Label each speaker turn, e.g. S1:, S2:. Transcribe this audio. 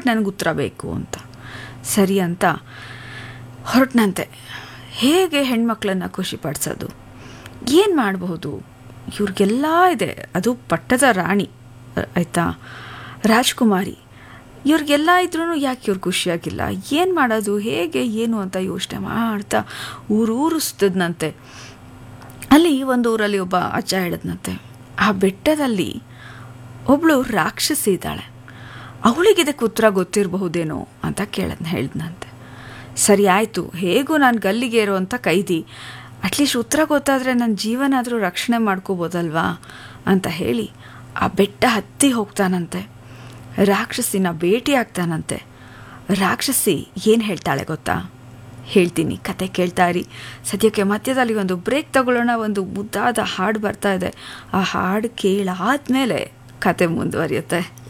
S1: ನನಗೆ ಉತ್ತರ ಬೇಕು ಅಂತ ಸರಿ ಅಂತ ಹೊರಟ್ನಂತೆ ಹೇಗೆ ಹೆಣ್ಮಕ್ಳನ್ನು ಖುಷಿಪಡಿಸೋದು ಏನು ಮಾಡಬಹುದು ಇವ್ರಿಗೆಲ್ಲ ಇದೆ ಅದು ಪಟ್ಟದ ರಾಣಿ ಆಯಿತಾ ರಾಜ್ಕುಮಾರಿ ಇವ್ರಿಗೆಲ್ಲ ಇದ್ರೂ ಯಾಕೆ ಇವ್ರು ಖುಷಿಯಾಗಿಲ್ಲ ಏನು ಮಾಡೋದು ಹೇಗೆ ಏನು ಅಂತ ಯೋಚನೆ ಮಾಡ್ತಾ ಊರೂರು ಸುತ್ತದ್ನಂತೆ ಅಲ್ಲಿ ಒಂದು ಊರಲ್ಲಿ ಒಬ್ಬ ಅಜ್ಜ ಹೇಳಿದ್ನಂತೆ ಆ ಬೆಟ್ಟದಲ್ಲಿ ಒಬ್ಳು ರಾಕ್ಷಸಿ ಇದ್ದಾಳೆ ಅವಳಿಗೆ ಇದಕ್ಕೆ ಉತ್ತರ ಗೊತ್ತಿರಬಹುದೇನೋ ಅಂತ ಕೇಳದ್ನ ಹೇಳಿದ್ನಂತೆ ಸರಿ ಆಯಿತು ಹೇಗೂ ನಾನು ಗಲ್ಲಿಗೆ ಇರುವಂಥ ಕೈದಿ ಅಟ್ಲೀಸ್ಟ್ ಉತ್ತರ ಗೊತ್ತಾದರೆ ನನ್ನ ಜೀವನ ಆದರೂ ರಕ್ಷಣೆ ಮಾಡ್ಕೋಬೋದಲ್ವಾ ಅಂತ ಹೇಳಿ ಆ ಬೆಟ್ಟ ಹತ್ತಿ ಹೋಗ್ತಾನಂತೆ ರಾಕ್ಷಸಿನ ಭೇಟಿ ಆಗ್ತಾನಂತೆ ರಾಕ್ಷಸಿ ಏನು ಹೇಳ್ತಾಳೆ ಗೊತ್ತಾ ಹೇಳ್ತೀನಿ ಕತೆ ಕೇಳ್ತಾ ಇರಿ ಸದ್ಯಕ್ಕೆ ಮಧ್ಯದಲ್ಲಿ ಒಂದು ಬ್ರೇಕ್ ತಗೊಳ್ಳೋಣ ಒಂದು ಮುದ್ದಾದ ಹಾಡು ಬರ್ತಾ ಇದೆ ಆ ಹಾಡು ಕೇಳಾದ್ಮೇಲೆ ಕತೆ ಮುಂದುವರಿಯುತ್ತೆ